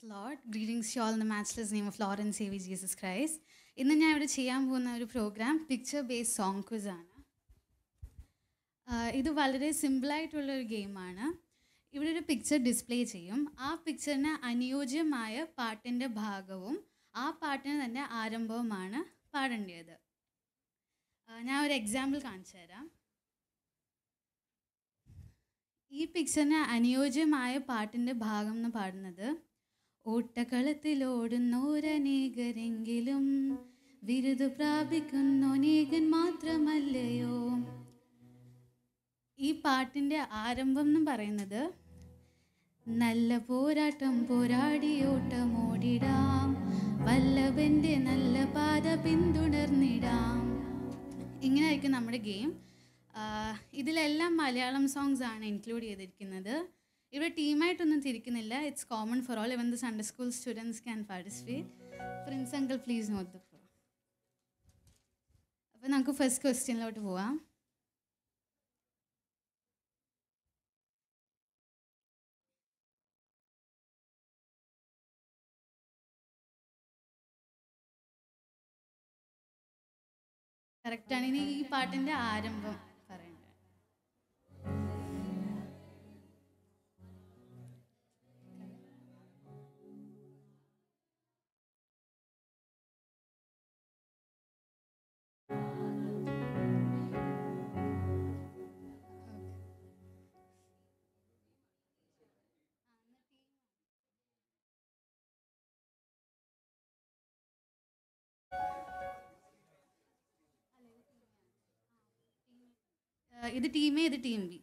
Lord. Greetings to you all in the matchless name of Lord and Savior Jesus Christ. ഇന്ന് ഞാൻ ഇവിടെ ചെയ്യാൻ പോകുന്ന ഒരു program picture based song quiz ആണ് ആഹ് ഇത് വളരെ സിമ്പിളായിട്ടുള്ള ഒരു ഗെയിമാണ് ഇവിടെ ഒരു പിക്ചർ ഡിസ്പ്ലേ ചെയ്യും ആ പിക്ചറിന് അനുയോജ്യമായ പാട്ടിൻ്റെ ഭാഗവും ആ പാട്ടിന് തന്നെ ആരംഭവുമാണ് പാടേണ്ടത് ആഹ് ഞാൻ ഒരു എക്സാമ്പിൾ കാണിച്ചു തരാം ഈ പിക്ചറിന് അനുയോജ്യമായ പാട്ടിൻ്റെ ഭാഗം എന്ന് പാടുന്നത് ഓട്ടക്കളത്തിലോടുന്നോരനേകരെങ്കിലും ബിരുദു പ്രാപിക്കുന്നോനേകൻ മാത്രമല്ലയോ ഈ പാട്ടിൻ്റെ ആരംഭം എന്ന് പറയുന്നത് നല്ല പോരാട്ടം പോരാടി ഓട്ടമോടിടാം വല്ലഭൻ്റെ നല്ല പാത പിന്തുടർന്നിടാം ഇങ്ങനെയായിരിക്കും നമ്മുടെ ഗെയിം ഇതിലെല്ലാം മലയാളം സോങ്സ് ആണ് ഇൻക്ലൂഡ് ചെയ്തിരിക്കുന്നത് ഇവിടെ ടീമായിട്ടൊന്നും തിരിക്കുന്നില്ല it's common for all even the Sunday school students can participate Prince uncle please note the flow അപ്പോൾ നമുക്ക് ഫസ്റ്റ് ക്വസ്റ്റ്യനിലോട്ട് പോവാം കറക്റ്റാണ് ഇനി ഈ പാട്ടിൻ്റെ ആരംഭം പറയണ്ടത് ഇത് ടീം എ ഇത് ടീം ബി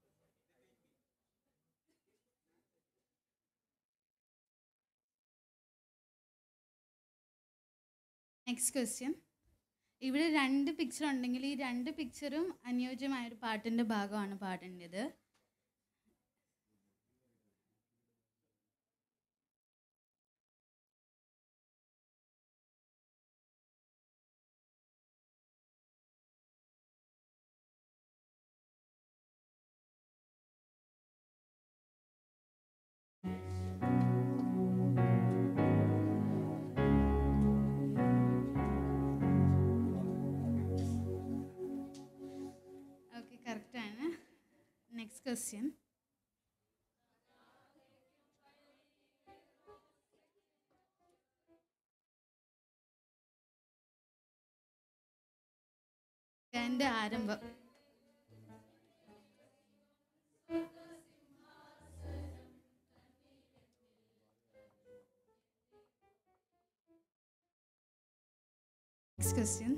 നെക്സ്റ്റ് ക്വസ്റ്റ്യൻ ഇവിടെ രണ്ട് പിക്ചർ ഉണ്ടെങ്കിൽ ഈ രണ്ട് പിക്ചറും അനുയോജ്യമായ ഒരു പാട്ടിൻ്റെ ഭാഗമാണ് പാടേണ്ടത് ഓക്കെ കറക്റ്റാണ് നെക്സ്റ്റ് ക്വസ്റ്റ്യൻ എൻ്റെ ആരംഭം നെക്സ്റ്റ് ക്വസ്റ്റ്യൻ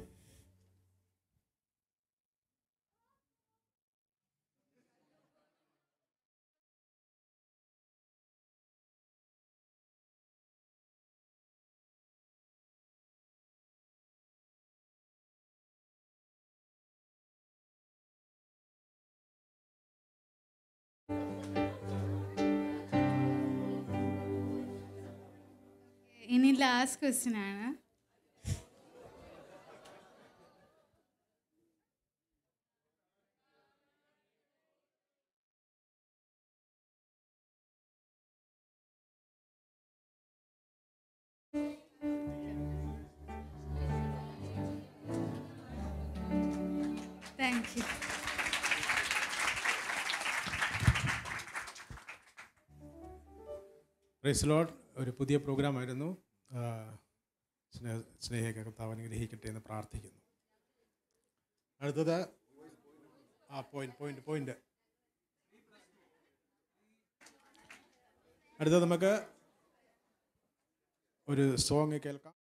ഇനി ലാസ്റ്റ് ക്വസ്റ്റ്യൻ ആണ് താങ്ക് യു പ്രൈസ് ലോഡ് ഒരു പുതിയ പ്രോഗ്രാമായിരുന്നു ആ, സ്നേഹ സ്നേഹിക കർത്താവ് അനുഗ്രഹിക്കട്ടെ എന്ന് പ്രാർത്ഥിക്കുന്നു അടുത്തത് ആ പോയിന്റ് പോയിന്റ് പോയിന്റ് അടുത്തത് നമുക്ക് ഒരു സോങ് കേൾക്കാം